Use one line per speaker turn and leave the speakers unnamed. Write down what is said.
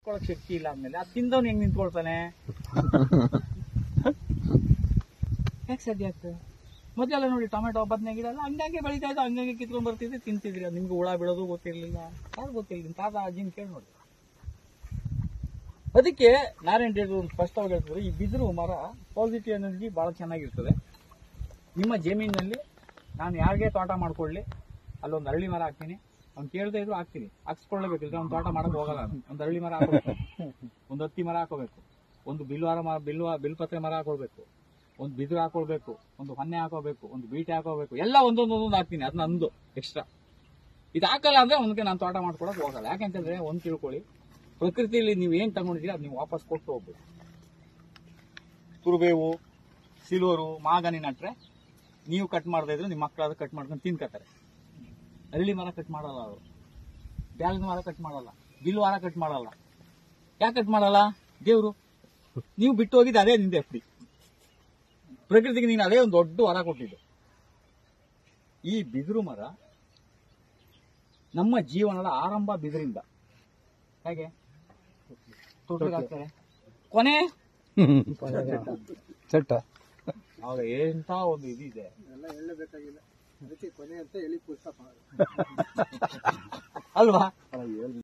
ನಿಂತ್ಕೊಳಕ್ ಶಕ್ತಿ ಇಲ್ಲ ಅಂದ್ಮೇಲೆ ಅದು ತಿಂದವ್ನು ಹೆಂಗ್ ನಿಂತ್ಕೊಳ್ತಾನೆ ಹೇಗೆ ಸಾಧ್ಯ ಆಗ್ತದೆ ಮೊದಲೆಲ್ಲ ನೋಡಿ ಟೊಮೆಟೊ ಬದನೆ ಗಿಡ ಎಲ್ಲ ಹಂಗಾಗಿ ಬೆಳೀತಾ ಇದ್ದು ಹಂಗಾಗಿ ಕಿತ್ಕೊಂಡ್ ಬರ್ತಿದ್ದೆ ತಿಂತಿದ್ರಿ ಅದು ನಿಮ್ಗೆ ಹುಳ ಬಿಡೋದು ಗೊತ್ತಿರ್ಲಿಲ್ಲ ಯಾರು ಗೊತ್ತಿಲ್ಲ ನಿಮ್ ತಾತ ಅಜ್ಜಿನ ಕೇಳಿ ನೋಡಿ ಅದಕ್ಕೆ ನಾರಾಯಣ ರೆಡ್ಡಿ ಒಂದು ಸ್ಪಷ್ಟವಾಗಿ ಹೇಳ್ತಿದ್ರು ಈ ಬಿದಿರು ಮರ ಪಾಸಿಟಿವ್ ಎನರ್ಜಿ ಬಹಳ ಚೆನ್ನಾಗಿರ್ತದೆ ನಿಮ್ಮ ಜಮೀನಿನಲ್ಲಿ ನಾನು ಯಾರಿಗೆ ತೋಟ ಮಾಡ್ಕೊಳ್ಳಿ ಅಲ್ಲೊಂದು ಅರಳಿ ಮರ ಹಾಕ್ತೀನಿ ಅವ್ನು ಕೇಳ್ತಾ ಇದ್ರು ಹಾಕ್ತೀನಿ ಹಾಕ್ಸ್ಕೊಳ್ಳೇಬೇಕು ಇಲ್ಲ ಅವ್ನು ತೋಟ ಮಾಡಕ್ ಹೋಗಲ್ಲ ನಾನು ಒಂದು ಅರಳಿ ಮರ ಹಾಕೋಬೇಕು ಒಂದು ಹತ್ತಿ ಮರ ಹಾಕೋಬೇಕು ಒಂದು ಬಿಲ್ವಾರ ಮರ ಬಿಲ್ವ ಬಿಲ್ಪತ್ರೆ ಮರ ಹಾಕೊಳ್ಬೇಕು ಒಂದು ಬಿದಿರು ಹಾಕೊಳ್ಬೇಕು ಒಂದು ಹೊನ್ನೆ ಹಾಕೋಬೇಕು ಒಂದು ಬೀಟೆ ಹಾಕೋಬೇಕು ಎಲ್ಲ ಒಂದೊಂದು ಒಂದೊಂದು ಹಾಕ್ತೀನಿ ಅದು ನಂದು ಎಕ್ಸ್ಟ್ರಾ ಇದು ಹಾಕಲ್ಲ ಅಂದ್ರೆ ಒಂದಕ್ಕೆ ನಾನು ತೋಟ ಮಾಡ್ಕೊಳಕ್ ಹೋಗಲ್ಲ ಯಾಕೆಂತಂದ್ರೆ ಒಂದು ತಿಳ್ಕೊಳ್ಳಿ ಪ್ರಕೃತಿಯಲ್ಲಿ ನೀವು ಏನ್ ತಗೊಂಡಿದ್ದೀರಿ ಅದು ನೀವು ವಾಪಸ್ ಕೊಟ್ಟು ಹೋಗ್ಬೇಕು ತುರುಬೇವು ಸಿಲೋರು ಮಾಗನಿ ನಟ್ರೆ ನೀವು ಕಟ್ ಮಾಡದೇ ಇದ್ರೆ ನಿಮ್ಮ ಮಕ್ಕಳು ಕಟ್ ಮಾಡ್ಕೊಂಡು ತಿನ್ಕತ್ತಾರೆ ಅರಳಿ ಮರ ಕಟ್ ಮಾಡಲ್ಲ ಅವರು ಬ್ಯಾಲದ ಮರ ಕಟ್ ಮಾಡಲ್ಲ ಬಿಲ್ವಾರ ಕಟ್ ಮಾಡಲ್ಲ ಯಾಕೆ ಕಟ್ ಮಾಡಲ್ಲ ದೇವ್ರು ನೀವು ಬಿಟ್ಟು ಹೋಗಿದ್ದು ಅದೇ ನಿಂದೆ ಫ್ರೀ ಪ್ರಕೃತಿಗೆ ನೀನು ಅದೇ ಒಂದು ದೊಡ್ಡ ವರ ಕೊಟ್ಟಿದ್ದು ಈ ಬಿದಿರು ಮರ ನಮ್ಮ ಜೀವನದ ಆರಂಭ ಬಿದಿರಿಂದ ಹೇಗೆ ತೊಟ್ಲಿಗೆ ಹಾಕ್ತಾರೆ ಕೊನೆ
ಚಟ್ಟ
ಆಗ ಎಂತ ಒಂದು ಇದಿದೆ
ಎಲ್ಲ ಹೇಳಬೇಕಾಗಿಲ್ಲ ಅದಕ್ಕೆ ಕೊನೆ ಅಂತ ಹೇಳಿ ಪುಸ್ತಕ
ಅಲ್ವಾ